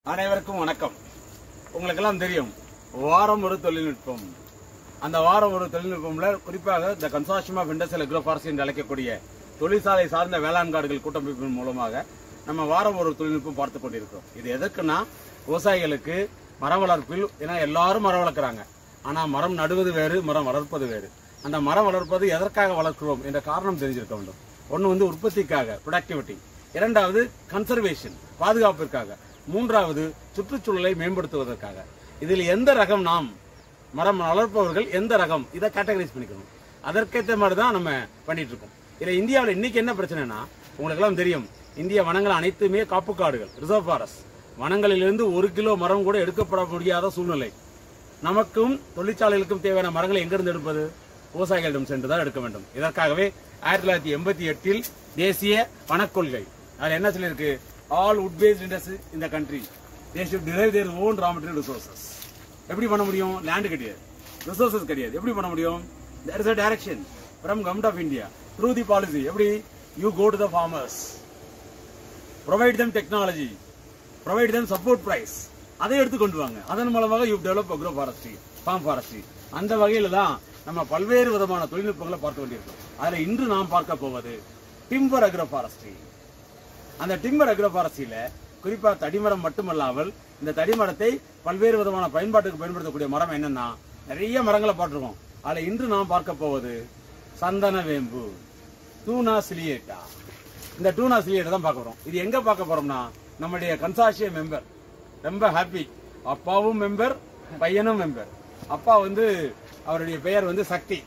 அனைவருக்கும் வணக்கம் உங்களுக்கெல்லாம் தெரியும் வாரம் ஒரு தொழில்நுட்பம் அந்த வாரம் ஒரு தொழில்நுட்பம்ல குறிப்பாக இந்த கன்சார்ஷியம் ஆஃப் இண்டஸ்ட்ரியல் அக்ரோபாரசி என்று அழைக்கக்கூடிய தொழிற்சாலை சார்ந்த வேளாண் காடுகள் கூட்டமைப்பின் மூலமாக நம்ம வாரம் ஒரு தொழில்நுட்பம் பார்த்து கொண்டிருக்கிறோம் இது எதற்குன்னா விவசாயிகளுக்கு மரம் வளர்ப்பில் ஏன்னா எல்லாரும் மரம் வளர்க்குறாங்க ஆனா மரம் நடுவது வேறு மரம் வளர்ப்பது வேறு அந்த மரம் வளர்ப்பது எதற்காக வளர்க்கிறோம் என்ற காரணம் தெரிஞ்சிருக்க வேண்டும் ஒன்று வந்து உற்பத்திக்காக ப்ரொடக்டிவிட்டி இரண்டாவது கன்சர்வேஷன் பாதுகாப்பிற்காக மூன்றாவது சுற்றுச்சூழலை மேம்படுத்துவதற்காக இதில் எந்த ரகம் நாம் மரம் வளர்ப்பவர்கள் எந்த ரகம் இதை கேட்டகரைஸ் பண்ணிக்கணும் அதற்கேற்ற மாதிரி தான் நம்ம பண்ணிட்டு இருக்கோம் இதில் இந்தியாவில் இன்னைக்கு என்ன பிரச்சனைனா உங்களுக்கு எல்லாம் தெரியும் இந்திய வனங்கள் அனைத்துமே காப்பு காடுகள் ரிசர்வ் ஃபாரஸ்ட் வனங்களிலிருந்து ஒரு கிலோ மரம் கூட எடுக்கப்பட முடியாத சூழ்நிலை நமக்கும் தொழிற்சாலைகளுக்கும் தேவையான மரங்களை எங்கிருந்து எடுப்பது விவசாயிகளிடம் சென்று தான் எடுக்க வேண்டும் இதற்காகவே ஆயிரத்தி தொள்ளாயிரத்தி எண்பத்தி எட்டில் தேசிய வனக்கொள்கை அதுல என்ன சொல்லியிருக்கு ஆல் உட் பேஸ்ட் இண்டஸ்ட்ரி இந்த country they should drive their own raw material resources எப்படி பண்ண முடியும் லேண்ட் கிடையாது ரிசோர்சஸ் கிடையாது எப்படி பண்ண முடியும் there is a direction from government of India through the policy எப்படி you go to the farmers provide them technology provide them support price அதை எடுத்து கொண்டு வாங்க அதன் மூலமாக you develop agro forestry farm forestry அந்த வகையில தான் நம்ம பல்வேறு விதமான தொழில்நுட்பங்களை பார்த்து கொண்டிருக்கோம் அதுல இன்று நாம் பார்க்க போவது டிம்பர் அக்ரோ ஃபாரஸ்ட்ரி அந்த டிம்பர் அக்ரோ ஃபாரஸ்ட்ரியில குறிப்பா தடிமரம் மட்டுமல்லாமல் இந்த தடிமரத்தை பல்வேறு விதமான பயன்பாட்டுக்கு பயன்படுத்தக்கூடிய மரம் என்னன்னா நிறைய மரங்களை பார்த்திருக்கோம் அதுல இன்று நாம் பார்க்க போவது சந்தன வேம்பு டூனா சிலியேட்டா இந்த டூனா சிலியேட்டை தான் பார்க்க போறோம் இது எங்க பார்க்க போறோம்னா நம்முடைய கன்சார்ஷிய மெம்பர் ரொம்ப ஹாப்பி அப்பாவும் மெம்பர் பையனும் மெம்பர் அப்பா வந்து அவருடைய பெயர் வந்து சக்தி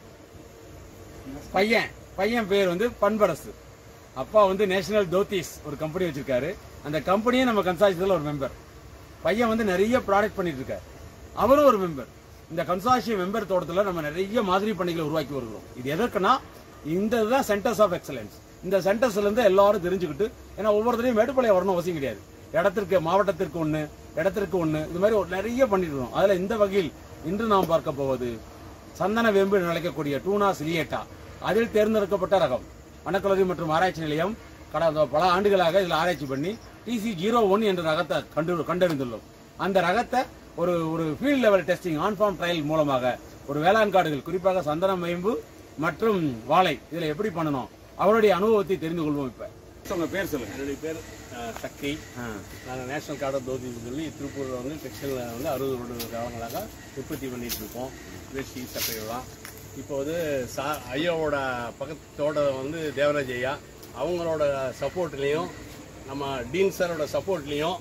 பையன் பையன் பேர் வந்து பண்பரசு அப்பா வந்து நேஷனல் தோத்திஸ் ஒரு கம்பெனி வச்சிருக்காரு அந்த கம்பெனியே நம்ம கன்சார்ஷியத்தில் ஒரு மெம்பர் பையன் வந்து நிறைய ப்ராடக்ட் பண்ணிட்டு இருக்காரு அவரும் ஒரு மெம்பர் இந்த கன்சார்ஷிய மெம்பர் தோட்டத்தில் நம்ம நிறைய மாதிரி பணிகளை உருவாக்கி வருகிறோம் இது எதற்குன்னா இந்த இதுதான் சென்டர்ஸ் ஆஃப் எக்ஸலன்ஸ் இந்த சென்டர்ஸ்ல இருந்து எல்லாரும் தெரிஞ்சுக்கிட்டு ஏன்னா ஒவ்வொருத்தரையும் மேட்டுப்பாளையம் வரணும் அவசியம் கிடையாது இடத்திற்கு மாவட்டத்திற்கு ஒண்ணு இடத்திற்கு ஒண்ணு இது மாதிரி ஒரு நிறைய பண்ணிட்டு இருக்கோம் அதுல இந்த வகையில் இன்று நாம் பார்க்க போவது சந்தன வேம்பு என்று அழைக்கக்கூடிய டூனா சிலியேட்டா அதில் தேர்ந்தெடுக்கப்பட்ட ரகம் வனக்கல்லூரி மற்றும் ஆராய்ச்சி நிலையம் கடந்த பல ஆண்டுகளாக இதில் ஆராய்ச்சி பண்ணி டிசி ஜீரோ ஒன் என்ற ரகத்தை கண்டு கண்டறிந்துள்ளோம் அந்த ரகத்தை ஒரு ஒரு field level testing on farm trial மூலமாக ஒரு வேளாண் காடுகள் குறிப்பாக சந்தன வேம்பு மற்றும் வாழை இதுல எப்படி பண்ணணும் அவருடைய அனுபவத்தை தெரிந்து கொள்வோம் இப்ப உங்க பேர் சொல்லுங்க என்னுடைய பேர் அஹ், சக்தி ஆ. நாங்கள் நேஷனல் கார்டு தோதின்னு சொல்லி திருப்பூரில் வந்து டெக்ஸ்டைலில் வந்து அறுபது வருட காலங்களாக உற்பத்தி பண்ணிட்டு இருக்கோம் வேஷ்டி சட்டைகள்லாம் இப்போ வந்து சா ஐயாவோட பக்கத்தோட வந்து தேவராஜ் ஐயா அவங்களோட சப்போர்ட்லேயும் நம்ம டீன் சாரோட சப்போர்ட்லேயும்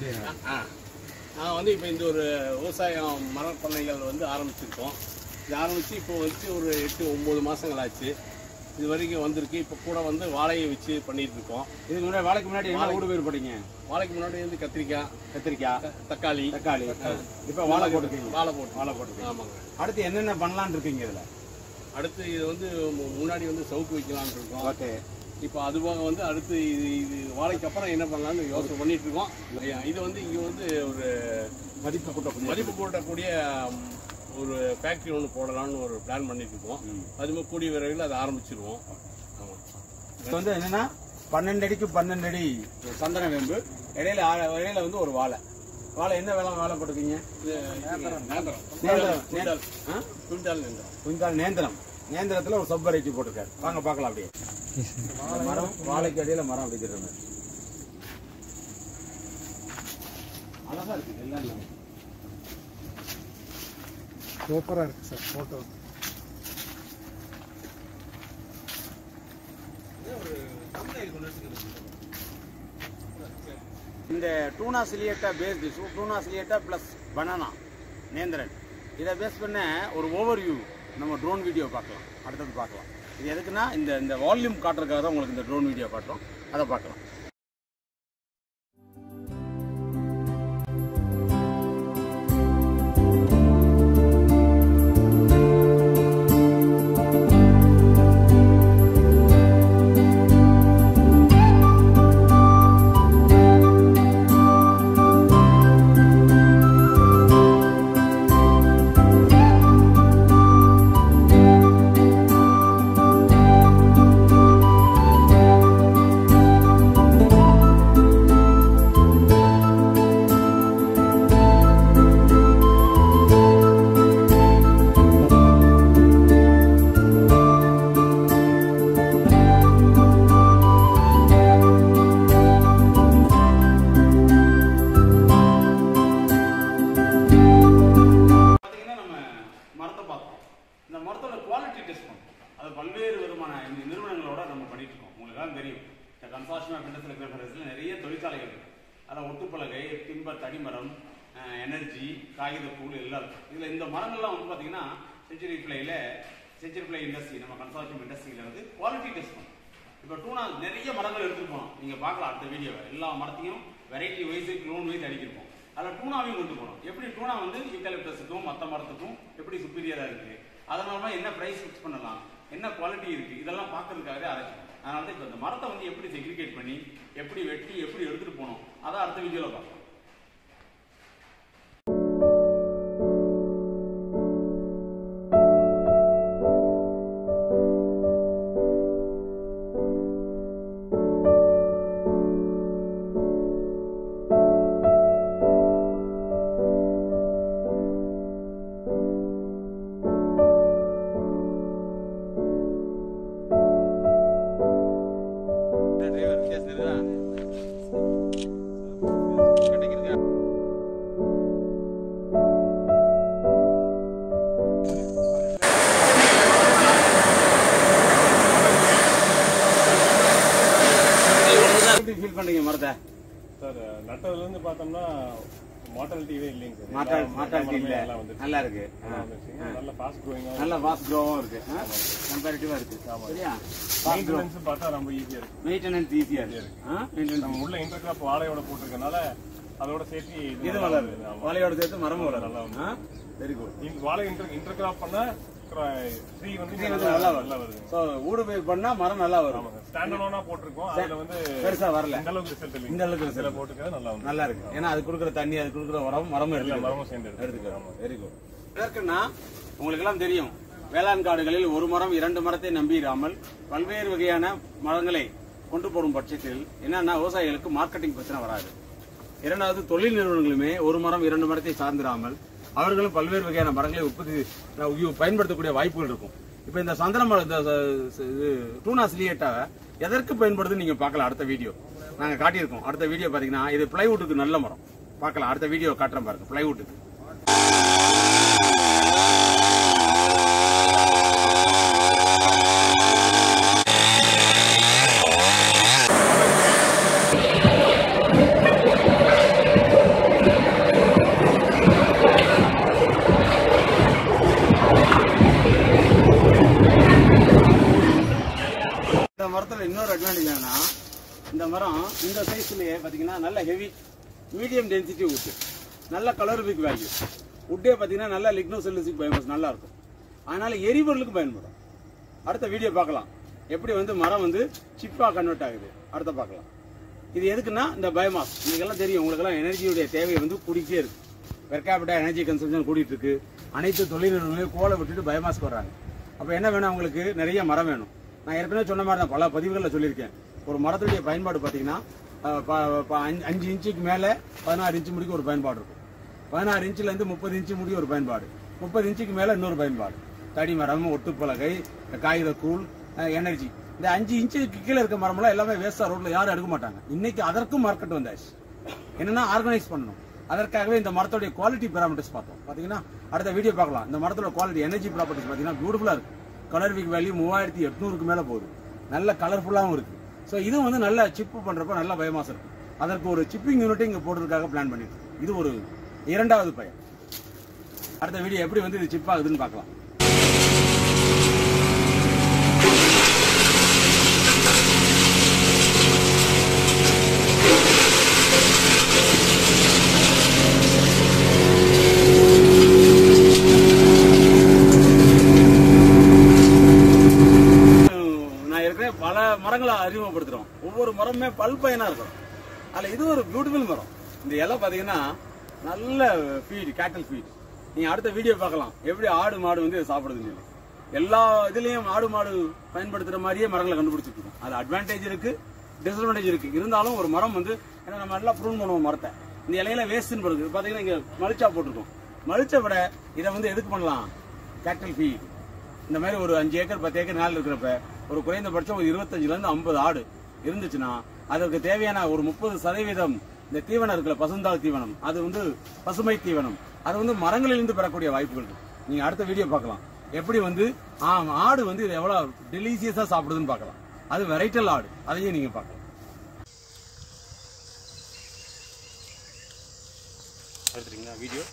நான் வந்து இப்போ இந்த ஒரு விவசாயம் மரப்பண்ணைகள் வந்து ஆரம்பிச்சிருக்கோம் இது ஆரம்பித்து இப்போ வந்து ஒரு எட்டு ஒம்பது மாதங்கள் ஆச்சு இது வரைக்கும் வந்திருக்கு இப்போ கூட வந்து வாழையை வச்சு பண்ணிட்டு இருக்கோம் இதுக்கு முன்னாடி வாழைக்கு முன்னாடி என்ன ஊடு பேர் போட்டீங்க வாழைக்கு முன்னாடி வந்து கத்திரிக்காய் கத்திரிக்காய் த- தக்காளி தக்காளி இப்ப வாழை போட்டுருக்கீங்க வாழை போட்டு வாழை போட்டுருக்கீங்க ஆமாங்க அடுத்து என்னென்ன பண்ணலாம்னு இருக்கீங்க இதுல அடுத்து இது வந்து மு- முன்னாடி வந்து சவுக்கு வைக்கலாம்னு இருக்கோம் ஓகே இப்போ அது போக வந்து அடுத்து இது இது வாழைக்கு அப்புறம் என்ன பண்ணலாம்னு யோசனை பண்ணிட்டு இருக்கோம் இது வந்து இங்க வந்து ஒரு மதிப்பு கூட்டக்கூடிய மதிப்பு கூட்டக்கூடிய ம், ஒரு ஃபேக்டரி ஒன்று போடலாம்னு ஒரு பிளான் பண்ணிட்டு இருக்கோம் அது மாதிரி கூடிய விரைவில் அதை ஆரம்பிச்சிருவோம் ஆமாம் இது வந்து என்னன்னா பன்னெண்டு அடிக்கு பன்னெண்டு அடி சந்தன வேம்பு இடையில ஆ- இடையில வந்து ஒரு வாழை வாழை என்ன வேலை வாழை போட்டுருக்கீங்க இது நேந்திரம் நேந்திரம். குண்டால் ஆ? குண்டால் நேந்திரம் குந்தால் நேந்திரம் நேந்திரத்துல ஒரு சப்பர் வச்சு போட்டிருக்காரு வாங்க பார்க்கலாம் அப்படியே இந்த மரம் வாழைக்கு அடியில மரம் அப்படி தெரியுற மாதிரி அழகா இருக்கு எல்லாம் இல்லாம. சூப்பராக இருக்கு சார் ஃபோட்டோ இந்த டூனா சிலியட்டா பேஸ்டு டூனா சிலியட்டா பிளஸ் பனானா நேந்திரன் இதை பேஸ் பண்ண ஒரு ஓவர் வியூ நம்ம ட்ரோன் வீடியோ பார்க்கலாம் அடுத்தது பார்க்கலாம் இது எதுக்குன்னா இந்த இந்த வால்யூம் காட்டுறதுக்காக தான் உங்களுக்கு இந்த ட்ரோன் வீடியோ காட்டுறோம் அதை பார்க்கலாம் Thank டிம்பர் தடிமரம் எனர்ஜி காகித கூழ் எல்லாம் இருக்கும் இதுல இந்த மரங்கள்லாம் வந்து பாத்தீங்கன்னா செஞ்சுரி பிளைல செஞ்சுரி பிளை இண்டஸ்ட்ரி நம்ம கன்சார்டியம் இண்டஸ்ட்ரியில வந்து குவாலிட்டி டெஸ்ட் பண்ணும் இப்போ டூனா நிறைய மரங்கள் எடுத்துட்டு போனோம் நீங்க பார்க்கலாம் அடுத்த வீடியோவை எல்லா மரத்தையும் வெரைட்டி வைஸ் க்ளோன் வைஸ் அடிக்கிருப்போம் அதில் டூனாவையும் கொண்டு போனோம் எப்படி டூனா வந்து யூக்கலிப்டஸுக்கும் மற்ற மரத்துக்கும் எப்படி சுப்பீரியரா இருக்கு அதனால என்ன பிரைஸ் ஃபிக்ஸ் பண்ணலாம் என்ன குவாலிட்டி இருக்கு இதெல்லாம் பார்க்கறதுக்காகவே ஆராய்ச்சி பண்ணோம். அதனால தான் இப்போ இந்த மரத்தை வந்து எப்படி செக்ரிகேட் பண்ணி எப்படி வெட்டி எப்படி எடுத்துட்டு போனோம் அதை அடுத்த வீடியோல பார்க்கலாம் டிரைவர் வித்தியாசம் கிடைக்கிறதா எப்படி ஃபீல் பண்றீங்க மரத்தை சார் நட்டதுல இருந்து பார்த்தோம்னா மார்டாலிட்டியே இல்லைங்க சார் மாட்டா எல்லா மாட்டாலிட்டி மரமே இல்ல நல்லா வந்துருச்சு. நல்லா இருக்கு நல்லா வந்துருச்சுங்க. நல்ல ஃபாஸ்ட் க்ரோயிங்காக நல்ல ஃபாஸ்ட் க்ரோவும் இருக்கு கம்பேரிட்டிவா இருக்கு சரியா ஃபாஸ்ட் க்ரோ மெயின்டெனன்ஸ் பார்த்தா ரொம்ப ஈஸியா இருக்கு மெயின்டெனன்ஸ் ஈஸியா இருக்கு மெயின்டெனன்ஸ் நம்ம உள்ள இன்டர்கிராப் வாழையோட போட்டிருக்கனால அதோட சேர்த்து இது இது நல்லா வளருது வருது. ஆமா. வாழையோட சேர்த்து மரமும் நல்லா வளரும் வெரி குட் இந்த வாழை இன்டர் இன்டர்கிராப் பண்ணா ட்ரீ வந்து இது வந்து நல்லா நல்லா நல்லா வரும் வருது ஸோ ஊடு பயிர் பண்ணா மரம் நல்லா வரும் ஆமாங்க ஸ்டாண்ட் அலோனா போட்டிருக்கோம் அதுல வந்து பெருசா வரல இந்த அளவுக்கு ரிசல்ட் இல்லை இந்த அளவுக்கு இதுல போட்டுக்கிறது நல்லா வந்து நல்லா இருக்கு ஏன்னா அது கொடுக்குற தண்ணி அது கொடுக்குற உரம் மரமும் எல்லா எடுத்து மரமும் சேர்ந்து இருக்கு எடுத்துக்கிறோம் வெரி குட் இதற்குன்னா உங்களுக்கு எல்லாம் தெரியும் வேளாண் காடுகளில் ஒரு மரம் இரண்டு மரத்தை நம்பியிராமல் பல்வேறு வகையான மரங்களை கொண்டு போடும் பட்சத்தில் என்னன்னா விவசாயிகளுக்கு மார்க்கெட்டிங் பிரச்சனை வராது இரண்டாவது தொழில் நிறுவனங்களுமே ஒரு மரம் இரண்டு மரத்தை சார்ந்திராமல் அவர்களும் பல்வேறு வகையான மரங்களை உற்பத்தி உ- பயன்படுத்தக்கூடிய வாய்ப்புகள் இருக்கும் இப்ப இந்த சந்திர மரம் இந்த ச- ச- இது டூனா சிலியேட்டாவை எதற்கு பயன்படுதுன்னு நீங்க பார்க்கலாம் அடுத்த வீடியோ நாங்க காட்டியிருக்கோம் அடுத்த வீடியோ பாத்தீங்கன்னா இது பிளைவுட்டுக்கு நல்ல மரம் பார்க்கலாம் அடுத்த வீடியோ காட்டுறேன் பாருங்க பிளைவுட்டுக்கு இந்த மரத்துல இன்னொரு அட்வான்டேஜ் என்னன்னா இந்த மரம் இந்த சைஸ்லயே பாத்தீங்கன்னா நல்ல ஹெவி மீடியம் டென்சிட்டி உட் நல்ல கலரிபிக் வேல்யூ உட்டே பாத்தீங்கன்னா நல்ல லிக்னோசெல்லுசிக் பயோமஸ் நல்லா இருக்கும் அதனால எரிபொருளுக்கு பயன்படும் அடுத்த வீடியோ பார்க்கலாம் எப்படி வந்து மரம் வந்து சிப்பா கன்வெர்ட் ஆகுது அடுத்த பார்க்கலாம் இது எதுக்குன்னா இந்த பயோமாஸ் எல்லாம் தெரியும் உங்களுக்கெல்லாம் எனர்ஜியுடைய தேவை வந்து கூடிக்கிட்டே இருக்கு பெர்காபிட்டா எனர்ஜி கன்சம்ஷன் கூடிட்டு இருக்கு அனைத்து தொழில் நிறுவனங்களையும் கோலை விட்டுட்டு பயோமாஸ்க்கு வர்றாங்க அப்ப என்ன வேணும் அவங்களுக்கு நிறைய மரம் வேணும் நான் ஏற்கனவே சொன்ன மாதிரி தான் பல பதிவுகளில் சொல்லியிருக்கேன் ஒரு மரத்துடைய பயன்பாடு பார்த்தீங்கன்னா அஹ், ப- ப- அஞ்சு- அஞ்சு இன்ச்சுக்கு மேலே பதினாறு இன்ச்சு முடிக்க ஒரு பயன்பாடு இருக்கும் பதினாறு இன்ச்சுல இருந்து முப்பது இன்ச்சு முடிய ஒரு பயன்பாடு முப்பது இன்ச்சுக்கு மேல இன்னொரு பயன்பாடு தடி மரம் ஒட்டுப்பலகை காகித கூழ் எனர்ஜி இந்த அஞ்சு இன்ச்சுக்கு கீழே இருக்க மரம்லாம் எல்லாமே வேஸ்டா ரோட்ல யாரும் எடுக்க மாட்டாங்க இன்னைக்கு அதற்கும் மார்க்கெட் வந்தாச்சு என்னன்னா ஆர்கனைஸ் பண்ணணும் அதற்காகவே இந்த மரத்தோட குவாலிட்டி பேராமீட்டர்ஸ் பார்த்தோம் பாத்தீங்கன்னா அடுத்த வீடியோ பார்க்கலாம் இந்த மரத்தோட குவாலிட்டி எனர்ஜி ப்ராப்பர்ட்டிஸ் பாத்தீங்கன்னா பியூட்டிஃபுல்லா இருக்கு கலர்விக் வேல்யூ மூவாயிரத்தி எட்நூறுக்கு மேல போகுது நல்ல கலர்ஃபுல்லாவும் இருக்கு ஸோ இது வந்து நல்ல சிப்பு பண்றப்ப நல்ல பயமாசம் இருக்கு அதற்கு ஒரு சிப்பிங் யூனிட் இங்க போடுறதுக்காக பிளான் பண்ணிட்டு இருக்கோம். இது ஒரு இரண்டாவது பயன் அடுத்த வீடியோ எப்படி வந்து இது சிப் ஆகுதுன்னு பார்க்கலாம் நான் ஏற்கனவே பல மரங்களை அறிமுகப்படுத்துறோம் ஒவ்வொரு மரமுமே பல் பயனா இருக்கும் அதுல இது ஒரு பியூட்டிஃபுல் மரம் இந்த இலை பாத்தீங்கன்னா நல்ல ஃபீட் கேட்டல் ஃபீட் நீங்க அடுத்த வீடியோ பார்க்கலாம் எப்படி ஆடு மாடு வந்து இதை சாப்பிடுதுன்னு சொல்லி எல்லா இதுலயும் ஆடு மாடு பயன்படுத்துற மாதிரியே மரங்களை கண்டுபிடிச்சிட்டு இருக்கோம் அது அட்வான்டேஜ் இருக்கு டிஸ்அட்வான்டேஜ் இருக்கு இருந்தாலும் ஒரு மரம் வந்து ஏன்னா நம்ம நல்லா ப்ரூன் பண்ணுவோம் மரத்தை இந்த இலையில வேஸ்ட்னு போடுது பாத்தீங்கன்னா இங்க மலிச்சா போட்டிருக்கோம் மலிச்ச விட இதை வந்து எதுக்கு பண்ணலாம் கேட்டல் ஃபீட் இந்த மாதிரி ஒரு அஞ்சு ஏக்கர் பத்து ஏக்கர் நாள் இருக்கிறப்ப ஒரு குறைந்தபட்சம் ஒரு இருபத்தஞ்சுல இருந்து ஐம்பது ஆடு இருந்துச்சுன்னா அதற்கு தேவையான ஒரு முப்பது சதவீதம் இந்த தீவனம் இருக்குல்ல பசுந்தாள் தீவனம் அது வந்து பசுமை தீவனம் அது வந்து மரங்களிலிருந்து பெறக்கூடிய வாய்ப்புகள் இருக்கு நீங்க அடுத்த வீடியோ பார்க்கலாம் எப்படி வந்து ஆ, ஆடு வந்து இது எவ்வளவு டெலிசியஸா சாப்பிடுதுன்னு பார்க்கலாம் அது வெரைட்டல் ஆடு அதையும் நீங்க பார்க்கலாம் சார் நட்டதுல இருந்து பார்த்தோம்னா மார்டாலிட்டியே இல்லைங்க சார் ஆ, எல்லா ஆடு வந்து இது எவ்வளவு டெலிசியஸா சாப்பிடுதுன்னு பார்க்கலாம் அது வெரைட்டல் ஆடு அதையும் நீங்க பார்க்கலாம் எடுத்துட்டீங்களா வீடியோ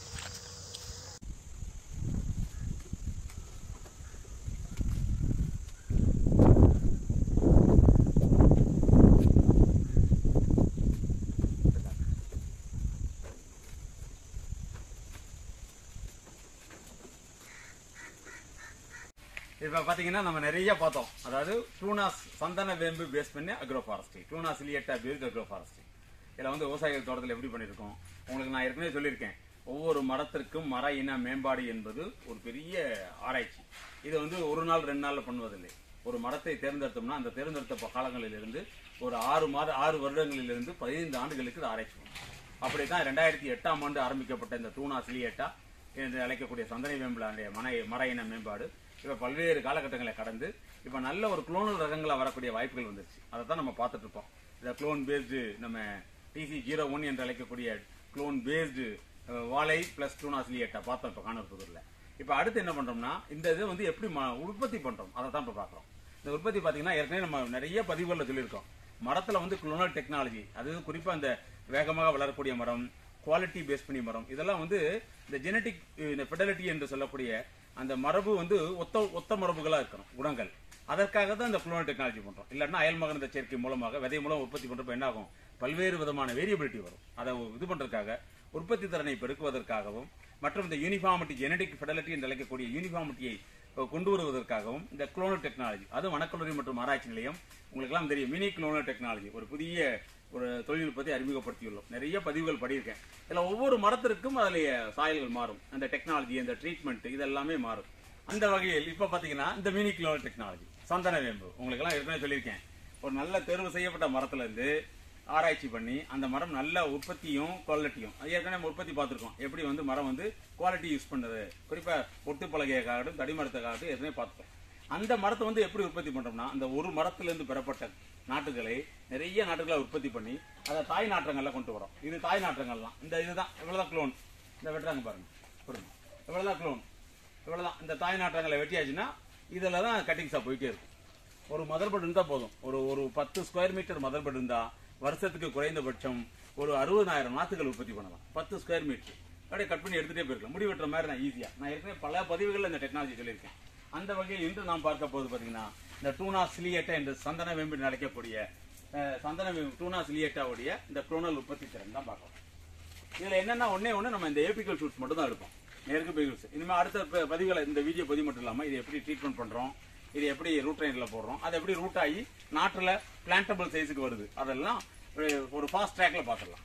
இப்போ பார்த்தீங்கன்னா நம்ம நிறைய பார்த்தோம் அதாவது டூனாஸ் சந்தன வேம்பு பேஸ் பண்ணி அக்ரோ ஃபாரஸ்ட்ரி டூனாஸ் இலியட்டா பேஸ்ட் அக்ரோ ஃபாரஸ்ட்ரி இதில் வந்து விவசாயிகள் தோட்டத்தில் எப்படி பண்ணியிருக்கோம் உங்களுக்கு நான் ஏற்கனவே சொல்லியிருக்கேன் ஒவ்வொரு மரத்திற்கும் மர இன மேம்பாடு என்பது ஒரு பெரிய ஆராய்ச்சி இதை வந்து ஒரு நாள் ரெண்டு நாள்ல பண்ணுவதில்லை ஒரு மரத்தை தேர்ந்தெடுத்தோம்னா அந்த தேர்ந்தெடுத்த காலங்களிலிருந்து ஒரு ஆறு மாத ஆறு வருடங்களிலிருந்து பதினைந்து ஆண்டுகளுக்கு இது ஆராய்ச்சி பண்ணும் அப்படித்தான் ரெண்டாயிரத்தி எட்டாம் ஆண்டு ஆரம்பிக்கப்பட்ட இந்த டூனா சிலியேட்டா என்று அழைக்கக்கூடிய சந்தனை வேம்புலாண்டிய மன மர இன மேம்பாடு இப்ப பல்வேறு காலகட்டங்களை கடந்து இப்ப நல்ல ஒரு குளோனல் ரகங்களா வரக்கூடிய வாய்ப்புகள் வந்துருச்சு அதை தான் நம்ம பார்த்துட்டு இருப்போம் இந்த குளோன் பேஸ்டு நம்ம டிசி ஜீரோ ஒன் என்று அழைக்கக்கூடிய குளோன் பேஸ்டு வாழை பிளஸ் டூனா சிலியேட்டா பார்த்தோம் இப்போ காணப்பூரில் இப்போ அடுத்து என்ன பண்றோம்னா இந்த இது வந்து எப்படி ம- உற்பத்தி பண்றோம் அதை தான் இப்போ பார்க்குறோம் இந்த உற்பத்தி பார்த்தீங்கன்னா ஏற்கனவே நம்ம நிறைய பதிவுகளில் சொல்லியிருக்கோம் மரத்துல வந்து குளோனல் டெக்னாலஜி அது குறிப்பா இந்த வேகமாக வளரக்கூடிய மரம் குவாலிட்டி பேஸ் பண்ணி மரம் இதெல்லாம் வந்து இந்த ஜெனட்டிக் இந்த ஃபெடலிட்டி என்று சொல்லக்கூடிய அந்த மரபு வந்து ஒத்த ஒத்த மரபுகளா இருக்கணும் குணங்கள் அதற்காக தான் இந்த குளோனல் டெக்னாலஜி பண்றோம் இல்லைன்னா அயல் மகனந்த சேர்க்கை மூலமாக விதை மூலம் உற்பத்தி பண்றப்ப என்ன ஆகும் பல்வேறு விதமான வேரியபிலிட்டி வரும் அதை இது பண்றதுக்காக உற்பத்தி திறனை பெருக்குவதற்காகவும் மற்றும் இந்த யூனிஃபார்மிட்டி ஜெனடிக் ஃபெடலிட்டி என்று அழைக்கக்கூடிய யூனிஃபார்மிட்டியை கொண்டு வருவதற்காகவும் இந்த குளோனல் டெக்னாலஜி அது வனக்கல்லூரி மற்றும் ஆராய்ச்சி நிலையம் உங்களுக்கு எல்லாம் தெரியும் மினி குளோனல் டெக்னாலஜி ஒரு புதிய ஒரு தொழில்நுட்பத்தை அறிமுகப்படுத்தியுள்ளோம் நிறைய பதிவுகள் படியிருக்கேன் இதுல ஒவ்வொரு மரத்திற்கும் அதுல சாயல்கள் மாறும் அந்த டெக்னாலஜி அந்த ட்ரீட்மெண்ட் இதெல்லாமே மாறும் அந்த வகையில் இப்ப பாத்தீங்கன்னா இந்த மினி குளோனல் டெக்னாலஜி சந்தன வேம்பு உங்களுக்கு எல்லாம் ஏற்கனவே சொல்லியிருக்கேன் ஒரு நல்ல தேர்வு செய்யப்பட்ட மரத்துல இருந்து ஆராய்ச்சி பண்ணி அந்த மரம் நல்ல உற்பத்தியும் குவாலிட்டியும் அது ஏற்கனவே நம்ம உற்பத்தி பார்த்திருக்கோம் எப்படி வந்து மரம் வந்து குவாலிட்டி யூஸ் பண்ணுது குறிப்பா ஒட்டு பலகையக்காகட்டும் தடிமரத்துக்காகட்டும் ஏற்கனவே பார்த்துட்டோம் அந்த மரத்தை வந்து எப்படி உற்பத்தி பண்றோம்னா அந்த ஒரு மரத்திலிருந்து பெறப்பட்ட நாட்டுகளை நிறைய நாட்டுகளை உற்பத்தி பண்ணி அதை தாய் நாற்றங்கள்ல கொண்டு வரோம் இது தாய் நாற்றங்கள்லாம் இந்த இதுதான் இவ்வளவுதான் க்ளோன் இந்த வெட்டுறாங்க பாருங்க கொடுங்க இவ்வளவுதான் க்ளோன் இவ்வளவுதான் இந்த தாய் நாற்றங்களை வெட்டியாச்சுன்னா இதுல தான் கட்டிங்ஸா போயிட்டே இருக்கும் ஒரு மதர் பெட் இருந்தா போதும் ஒரு ஒரு பத்து ஸ்கொயர் மீட்டர் மதர் பெட் இருந்தா வருஷத்துக்கு குறைந்தபட்சம் ஒரு அறுபதாயிரம் நாத்துகள் உற்பத்தி பண்ணலாம் பத்து ஸ்கொயர் மீட்டர் அப்படியே கட் பண்ணி எடுத்துட்டே போயிருக்கலாம் முடி வெட்டுற மாதிரி நான் ஈஸியா நான் ஏற்கனவே பல பதிவுகளில் இந்த டெக்னாலஜி சொல்லியிருக்கேன் அந்த வகையில் இன்று நாம் பார்க்க போது பாத்தீங்கன்னா இந்த டூனா சிலியேட்டா என்று சந்தன வேம்பு என்று அழைக்கக்கூடிய அஹ், சந்தன வேம்பு டூனா சிலியேட்டாவுடைய இந்த குரோனல் உற்பத்தி திறன் தான் பார்க்கலாம் இதுல என்னன்னா ஒண்ணே ஒண்ணு நம்ம இந்த ஏபிக்கல் ஷூட்ஸ் மட்டும் தான் எடுப்போம் நேருக்கு பேகல்ஸ் இனிமே அடுத்த ப- பதிவுகளை இந்த வீடியோ பதிவு மட்டும் இல்லாம இது எப்படி ட்ரீட்மெண்ட் பண்றோம் இது எப்படி ரூட் ட்ரெயின்ல போடுறோம் அது எப்படி ரூட் ஆகி நாட்டுல பிளான்டபிள் சைஸுக்கு வருது அதெல்லாம் ஒரு- ஒரு ஃபாஸ்ட் ட்ராக்ல பாத்துடலாம்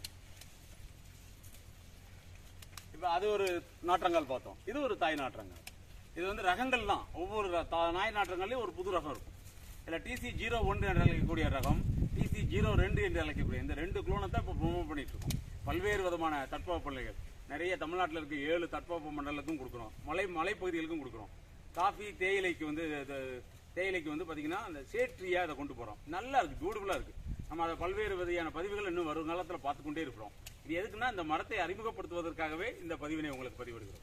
இப்ப அது ஒரு நாற்றங்கால் பார்த்தோம் இது ஒரு தாய் நாற்றங்கால் இது வந்து ரகங்கள் தான் ஒவ்வொரு ர- தா- நாய் நாற்றங்கள்லயும் ஒரு புது ரகம் இருக்கும் இதுல டிசி ஜீரோ ஒன்று என்று அழைக்கக்கூடிய ரகம் டிசி ஜீரோ ரெண்டு என்று அழைக்கக்கூடிய இந்த ரெண்டு குளோனை தான் இப்போ ப்ரொமோட் பண்ணிட்டு இருக்கோம் பல்வேறு விதமான தட்பவெப்ப பள்ளிகள் நிறைய தமிழ்நாட்டில் இருக்க ஏழு தட்பவெப்ப மண்டலத்துக்கும் கொடுக்குறோம் மலை மலைப்பகுதிகளுக்கும் கொடுக்குறோம் காஃபி தேயிலைக்கு வந்து இது தேயிலைக்கு வந்து பாத்தீங்கன்னா அந்த சேட்ரியா அதை கொண்டு போறோம் நல்லா இருக்கு பியூட்டிஃபுல்லா இருக்கு நம்ம அதை பல்வேறு வகையான பதிவுகள் இன்னும் வரும் காலத்துல பார்த்து கொண்டே இருக்கிறோம் இது எதுக்குன்னா இந்த மரத்தை அறிமுகப்படுத்துவதற்காகவே இந்த பதிவினை உங்களுக்கு பதிவிடுகிறோம்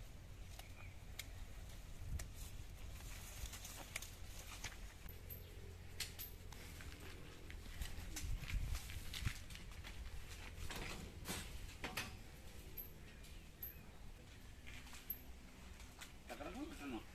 டக்கரமா விட்டுறணும்.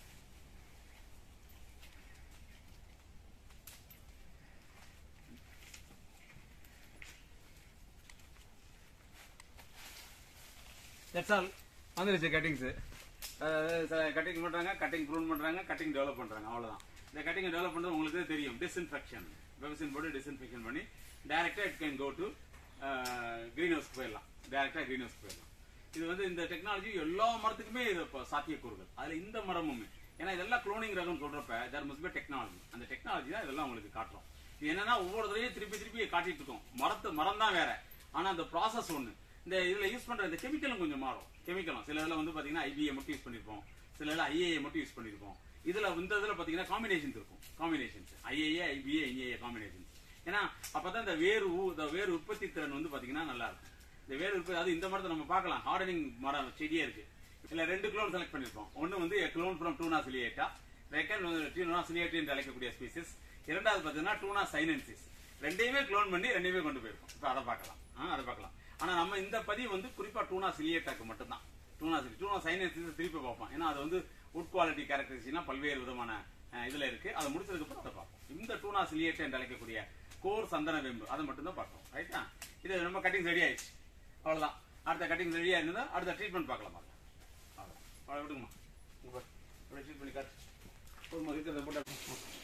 தட்ஸ் ஆல் வந்துருச்சு கட்டிங்ஸ் கட்டிங் பண்றாங்க கட்டிங் ப்ரூன் பண்றாங்க கட்டிங் டெவலப் பண்றாங்க அவ்வளவுதான் இந்த கட்டிங் டெவலப் பண்றது உங்களுக்கு தெரியும் டிஸ்இன்ஃபெக்ஷன் வெப்சின் போட்டு டிஸ்இன்ஃபெக்ஷன் பண்ணி டைரக்டா it can go to greenhouse போயிடலாம் டைரக்டா கிரீன் ஹவுஸ் போயிடலாம் இது வந்து இந்த டெக்னாலஜி எல்லா மரத்துக்குமே இது இப்ப சாத்தியக்கூறுகள் அதுல இந்த மரமுமே ஏன்னா இதெல்லாம் குளோனிங் ரகம் சொல்றப்ப தேர் மஸ்ட் பி டெக்னாலஜி அந்த டெக்னாலஜி தான் இதெல்லாம் உங்களுக்கு காட்டுறோம் இது என்னன்னா ஒவ்வொரு தடவையும் திருப்பி திருப்பி காட்டிட்டு இருக்கோம் மரத்து மரம் தான் வேற ஆனா அந்த ப்ராசஸ் ஒண்ணு இந்த இதுல யூஸ் பண்ற இந்த கெமிக்கலும் கொஞ்சம் மாறும் கெமிக்கலும் சில இதுல வந்து பாத்தீங்கன்னா ஐபிஏ மட்டும் யூஸ் பண்ணிருப்போம் சில இதுல ஐஏஏ மட்டும் யூஸ் பண்ணிருப்போம் இதுல இந்த இதுல பாத்தீங்கன்னா காம்பினேஷன்ஸ் இருக்கும் combinations IAA IBA IAA combinations ஏன்னா அப்பதான் இந்த வேறு ஊ- இந்த வேறு உற்பத்தி திறன் வந்து பாத்தீங்கன்னா நல்லா இருக்கும் இந்த வேறு உற்பத்தி அது இந்த மரத்தை நம்ம பார்க்கலாம் ஹார்டனிங் மரம் செடியே இருக்கு இதுல ரெண்டு குளோன் செலக்ட் பண்ணிருப்போம் ஒன்னு வந்து குளோன் ஃப்ரம் டூனா சிலியேட்டா ரெக்கன் வந்து டூனா சிலியேட்டி என்று அழைக்கக்கூடிய ஸ்பீசிஸ் இரண்டாவது பாத்தீங்கன்னா டூனா சைனன்சிஸ் ரெண்டையுமே க்ளோன் பண்ணி ரெண்டையுமே கொண்டு போயிருக்கோம் இப்போ அதை பார்க்கலாம் ஆ, அதை பார்க்கலாம் ஆனா நம்ம இந்த பதிவு வந்து குறிப்பா டூனா சிலியேட்டாக்கு மட்டும்தான் டூனா சிலி டூனா சைனஸ் திருப்பி பார்ப்போம் ஏன்னா அது வந்து உட் குவாலிட்டி கேரக்டரிஸ்டிக்னா பல்வேறு விதமான அஹ், இதுல இருக்கு அதை முடிச்சதுக்கு அப்புறம் அதை பார்ப்போம் இந்த டூனா சிலியேட் என்று அழைக்கக்கூடிய கோர் சந்தன வேம்பு அதை மட்டும் தான் பார்க்கணும் ரைட்டா இது நம்ம கட்டிங் ரெடி ஆயிடுச்சு அவ்வளவுதான் அடுத்த கட்டிங் ரெடியா இருந்தா அடுத்த ட்ரீட்மெண்ட் பார்க்கலாம் பாருங்க. அவ்வளவுதான். அவ்வளவு விடுங்கம்மா இங்க பாரு. அப்படியே ட்ரீட் பண்ணி காட்டு போதுமா இருக்கிறத போட்டு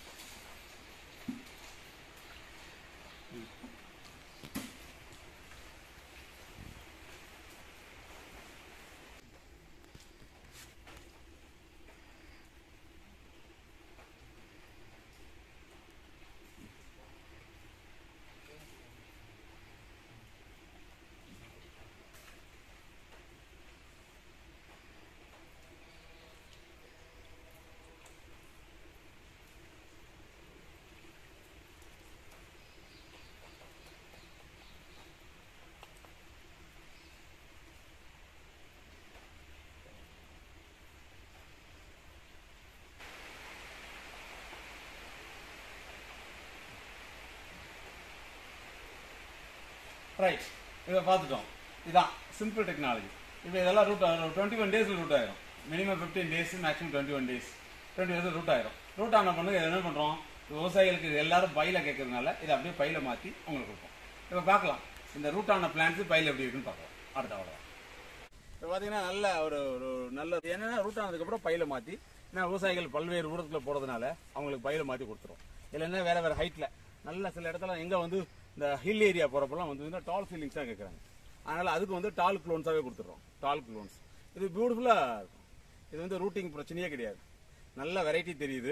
ரைட் இதை பார்த்துட்டோம் இதான் சிம்பிள் டெக்னாலஜி இப்போ இதெல்லாம் ரூட் டுவெண்ட்டி ஒன் டேஸில் ரூட் ஆயிரும் minimum fifteen days maximum twenty one days twenty days root ஆயிரும் ரூட் ஆன பண்ணுங்க இதை என்ன பண்ணுறோம் விவசாயிகளுக்கு இது எல்லாரும் பையில கேட்கறதுனால இதை அப்படியே பையில மாற்றி உங்களுக்கு கொடுப்போம் இப்போ பார்க்கலாம் இந்த ரூட் ஆன பிளான்ஸ் பையில எப்படி இருக்குன்னு பார்க்கலாம் அடுத்த அவ்வளோ இப்போ பார்த்தீங்கன்னா நல்ல ஒரு ஒரு நல்ல என்னன்னா ரூட் ஆனதுக்கப்புறம் பையில மாற்றி ஏன்னா விவசாயிகள் பல்வேறு ஊரத்தில் போகிறதுனால அவங்களுக்கு பையில மாற்றி கொடுத்துரும் இல்லைன்னா வேற வேற ஹைட்டில் நல்ல சில இடத்துல எங்கே வந்து இந்த ஹில் ஏரியா போகிறப்பெல்லாம் வந்து டால் ஃபீலிங்ஸாக கேட்குறாங்க அதனால் அதுக்கு வந்து டால் க்ளோன்ஸாகவே கொடுத்துட்றோம் டால் க்ளோன்ஸ் இது பியூட்டிஃபுல்லாக இருக்கும் இது வந்து ரூட்டிங் பிரச்சனையே கிடையாது நல்ல வெரைட்டி தெரியுது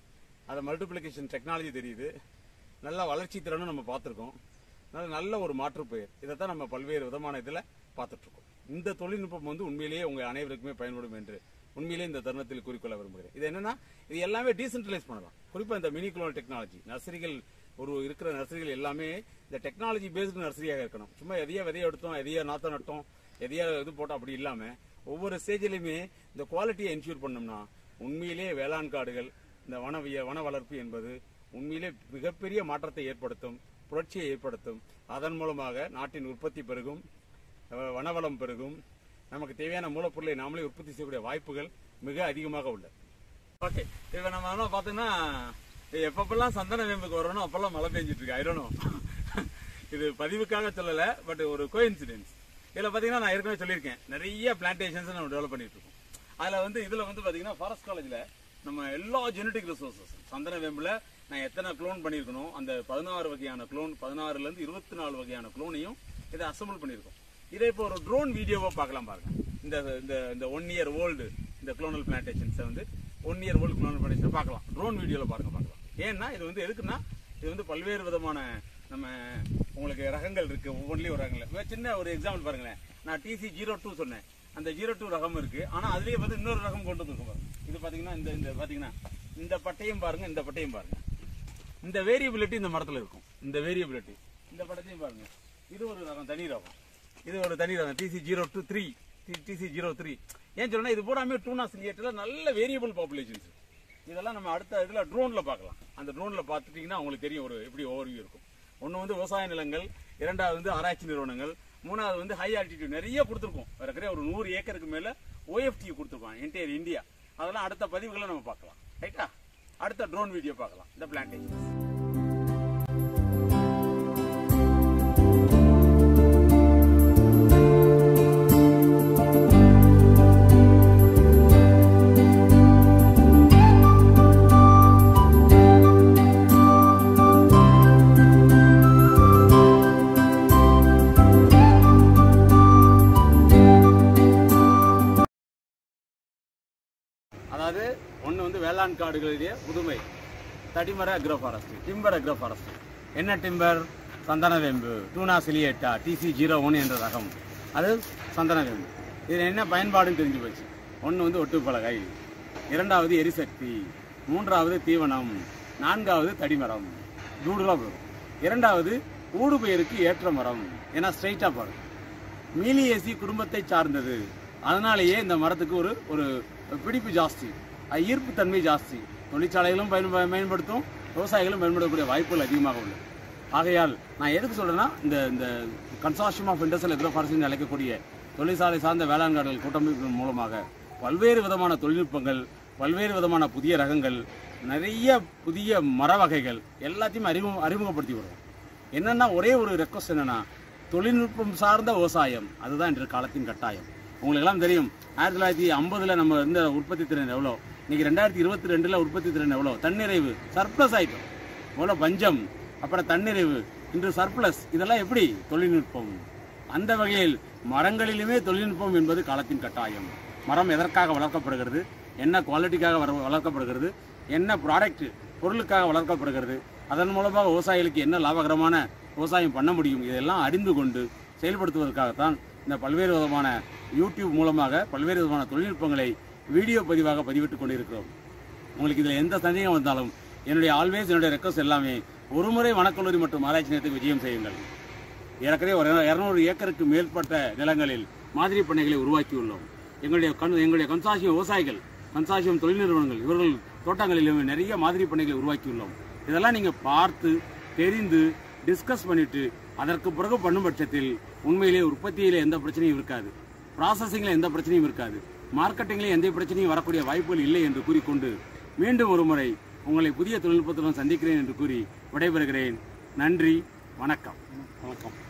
அது மல்டிப்ளிகேஷன் டெக்னாலஜி தெரியுது நல்ல வளர்ச்சி திறனும் நம்ம பார்த்துருக்கோம் நல்ல நல்ல ஒரு மாற்று பெயர் இதைத்தான் நம்ம பல்வேறு விதமான இதில் பார்த்துட்டு இருக்கோம் இந்த தொழில்நுட்பம் வந்து உண்மையிலேயே உங்க அனைவருக்குமே பயன்படும் என்று உண்மையிலேயே இந்த தருணத்தில் குறிக்கொள்ள விரும்புகிறேன் இது என்னன்னா இது எல்லாமே டீசென்ட்ரலைஸ் பண்ணலாம் குறிப்பா இந்த மினி குளோன் டெக்னாலஜி நர்சரிகள் ஒரு இருக்கிற நர்சரிகள் எல்லாமே இந்த டெக்னாலஜி பேஸ்டு நர்சரியாக இருக்கணும் சும்மா எதையோ விதைய எடுத்தோம் எதையோ நாத்தம் நட்டோம் எதையோ இது போட்டோம் அப்படி இல்லாம ஒவ்வொரு ஸ்டேஜிலுமே இந்த குவாலிட்டியை என்ஷூர் பண்ணோம்னா உண்மையிலேயே வேளாண் காடுகள் இந்த வனவிய வன வளர்ப்பு என்பது உண்மையிலே மிகப்பெரிய மாற்றத்தை ஏற்படுத்தும் புரட்சியை ஏற்படுத்தும் அதன் மூலமாக நாட்டின் உற்பத்தி பெருகும் அஹ் வனவளம் பெருகும் நமக்கு தேவையான மூலப்பொருளை நாமளே உற்பத்தி செய்யக்கூடிய வாய்ப்புகள் மிக அதிகமாக உள்ளது ஓகே இப்ப நம்ம என்ன பாத்தீங்கன்னா எப்பப்பெல்லாம் சந்தன வேம்புக்கு வரணும் அப்பெல்லாம் மழை பெஞ்சிட்டு இருக்கு ஐரோனோ இது பதிவுக்காக சொல்லல பட் ஒரு கோஇன்சிடென்ஸ் இதுல பாத்தீங்கன்னா நான் ஏற்கனவே சொல்லியிருக்கேன் நிறைய பிளான்டேஷன்ஸ் நம்ம டெவலப் பண்ணிட்டு இருக்கோம் அதுல வந்து இதுல வந்து பாத்தீங்கன்னா ஃபாரஸ்ட் காலேஜ்ல நம்ம எல்லா ஜெனட்டிக் ரிசோர்சஸ் சந்தன வேம்புல நான் எத்தனை க்ளோன் பண்ணியிருக்கணும் அந்த பதினாறு வகையான க்ளோன் பதினாறுல இருந்து இருபத்தி நாலு வகையான க்ளோனையும் இதை அசம்பிள் பண்ணியிருக்கோம் இதை இப்போ ஒரு ட்ரோன் வீடியோவா பார்க்கலாம் பாருங்க இந்த இந்த இந்த ஒன் இயர் ஓல்டு இந்த குளோனல் பிளான்டேஷன்ஸை வந்து one year old clonal plantation பார்க்கலாம் ட்ரோன் வீடியோல பாருங்க பார்க்கலாம் ஏன்னா இது வந்து எதுக்குன்னா இது வந்து பல்வேறு விதமான நம்ம உங்களுக்கு ரகங்கள் இருக்கு ஒவ்வொன்றிலையும் ஒரு ரகங்கள் இப்ப சின்ன ஒரு எக்ஸாம்பிள் பாருங்களேன் நான் டிசி ஜீரோ டூ சொன்னேன் அந்த ஜீரோ டூ ரகம் இருக்கு ஆனா அதுலயே வந்து இன்னொரு ரகம் கொண்டு வந்துருக்கோம் பாருங்க. இது பாத்தீங்கன்னா இந்த இந்த பாத்தீங்கன்னா இந்த பட்டையும் பாருங்க இந்த பட்டையும் பாருங்க இந்த வேரியபிலிட்டி இந்த மரத்துல இருக்கும் இந்த வேரியபிலிட்டி இந்த படத்தையும் பாருங்க இது ஒரு ரகம் தனி ரகம் இது ஒரு தனி ரகம் TC zero two three TC zero three ஏன் சொல்றேன்னா இது பூராமே டூனா சிலியேட்டில் நல்ல வேரியபிள் பாப்புலேஷன்ஸ் இதெல்லாம் நம்ம அடுத்த இதுல ட்ரோன்ல பார்க்கலாம் அந்த ட்ரோன்ல பார்த்துட்டீங்கன்னா உங்களுக்கு தெரியும் ஒரு எப்படி ஓவர்வியூ இருக்கும் ஒன்று வந்து விவசாய நிலங்கள் இரண்டாவது வந்து ஆராய்ச்சி நிறுவனங்கள் மூணாவது வந்து ஹை ஆல்டிடியூட் நிறைய கொடுத்துருக்கோம் இருக்கிற ஒரு நூறு ஏக்கருக்கு மேல ஓஎஃப்டி கொடுத்துருக்கோம் என்டையர் இந்தியா அதெல்லாம் அடுத்த பதிவுகளை நம்ம பார்க்கலாம் ரைட்டா அடுத்த ட்ரோன் வீடியோ பார்க்கலாம் இந்த பிளான்டேஷன் அதாவது ஒன்று வந்து வேளாண் காடுகளுடைய புதுமை தடிமர agro forest timber agro forest என்ன டிம்பர் சந்தன வேம்பு டூனா சிலியேட்டா டிசி ஜீரோ ஒன் என்ற ரகம் அது சந்தன வேம்பு இதில் என்ன பயன்பாடுன்னு தெரிஞ்சு போச்சு ஒன்று வந்து ஒட்டுப்பலகை இரண்டாவது எரிசக்தி மூன்றாவது தீவனம் நான்காவது தடிமரம் நூறுரூவா வரும் இரண்டாவது ஊடுபயிருக்கு ஏற்ற மரம் ஏன்னா ஸ்ட்ரைட்டாக பாருங்க மீலியேசி குடும்பத்தை சார்ந்தது அதனாலேயே இந்த மரத்துக்கு ஒரு ஒரு பிடிப்பு ஜாஸ்தி அது ஈர்ப்பு தன்மை ஜாஸ்தி தொழிற்சாலைகளும் பயன் பயன்படுத்தும் விவசாயிகளும் பயன்படுத்தக்கூடிய வாய்ப்புகள் அதிகமாக உள்ளது ஆகையால் நான் எதுக்கு சொல்றேன்னா இந்த இந்த கன்சார்ஷியம் ஆஃப் இண்டஸ்ட்ரியல் எக்ரோஃபாரஸ்ட் அழைக்கக்கூடிய தொழிற்சாலை சார்ந்த வேளாண் காடுகள் கூட்டமைப்பின் மூலமாக பல்வேறு விதமான தொழில்நுட்பங்கள் பல்வேறு விதமான புதிய ரகங்கள் நிறைய புதிய மர வகைகள் எல்லாத்தையும் அறிமுக அறிமுகப்படுத்தி வருவோம் என்னன்னா ஒரே ஒரு ரெக்வஸ்ட் என்னன்னா தொழில்நுட்பம் சார்ந்த விவசாயம் அதுதான் இன்று காலத்தின் கட்டாயம் உங்களுக்கு எல்லாம் தெரியும் ஆயிரத்தி தொள்ளாயிரத்தி ஐம்பதுல நம்ம இருந்த உற்பத்தி திறன் எவ்வளோ இன்னைக்கு ரெண்டாயிரத்தி இருபத்தி ரெண்டுல உற்பத்தி திறன் எவ்வளோ தன்னிறைவு சர்ப்ளஸ் ஆயிட்டோம் எவ்வளோ பஞ்சம் அப்புறம் தன்னிறைவு இன்று சர்ப்ளஸ் இதெல்லாம் எப்படி தொழில்நுட்பம் அந்த வகையில் மரங்களிலுமே தொழில்நுட்பம் என்பது காலத்தின் கட்டாயம் மரம் எதற்காக வளர்க்கப்படுகிறது என்ன குவாலிட்டிக்காக வர- வளர்க்கப்படுகிறது என்ன ப்ராடக்ட் பொருளுக்காக வளர்க்கப்படுகிறது அதன் மூலமாக விவசாயிகளுக்கு என்ன லாபகரமான விவசாயம் பண்ண முடியும் இதெல்லாம் அறிந்து கொண்டு செயல்படுத்துவதற்காகத்தான் இந்த பல்வேறு விதமான யூடியூப் மூலமாக பல்வேறு விதமான தொழில்நுட்பங்களை வீடியோ பதிவாக பதிவிட்டுக் கொண்டிருக்கிறோம் உங்களுக்கு இதில் எந்த சந்தேகம் வந்தாலும் என்னுடைய ஆல்வேஸ் என்னுடைய ரெக்வஸ்ட் எல்லாமே ஒருமுறை வனக்கல்லூரி மற்றும் ஆராய்ச்சி நிலையத்துக்கு விஜயம் செய்யுங்கள் ஏற்கனவே ஒரு இருநூறு ஏக்கருக்கு மேற்பட்ட நிலங்களில் மாதிரி பண்ணைகளை உருவாக்கியுள்ளோம் எங்களுடைய கண் எங்களுடைய கன்சாசியம் விவசாயிகள் கன்சாசியம் தொழில் நிறுவனங்கள் இவர்கள் தோட்டங்களிலும் நிறைய மாதிரி பண்ணைகளை உருவாக்கியுள்ளோம் இதெல்லாம் நீங்க பார்த்து தெரிந்து டிஸ்கஸ் பண்ணிட்டு அதற்கு பிறகு பண்ணும் பட்சத்தில் உண்மையிலே உற்பத்தியில எந்த பிரச்சனையும் இருக்காது ப்ராசஸிங்ல எந்த பிரச்சனையும் இருக்காது மார்க்கெட்டிங்ல எந்த பிரச்சனையும் வரக்கூடிய வாய்ப்புகள் இல்லை என்று கூறிக்கொண்டு மீண்டும் ஒரு முறை உங்களை புதிய தொழில்நுட்பத்துடன் சந்திக்கிறேன் என்று கூறி விடைபெறுகிறேன் நன்றி வணக்கம் வணக்கம்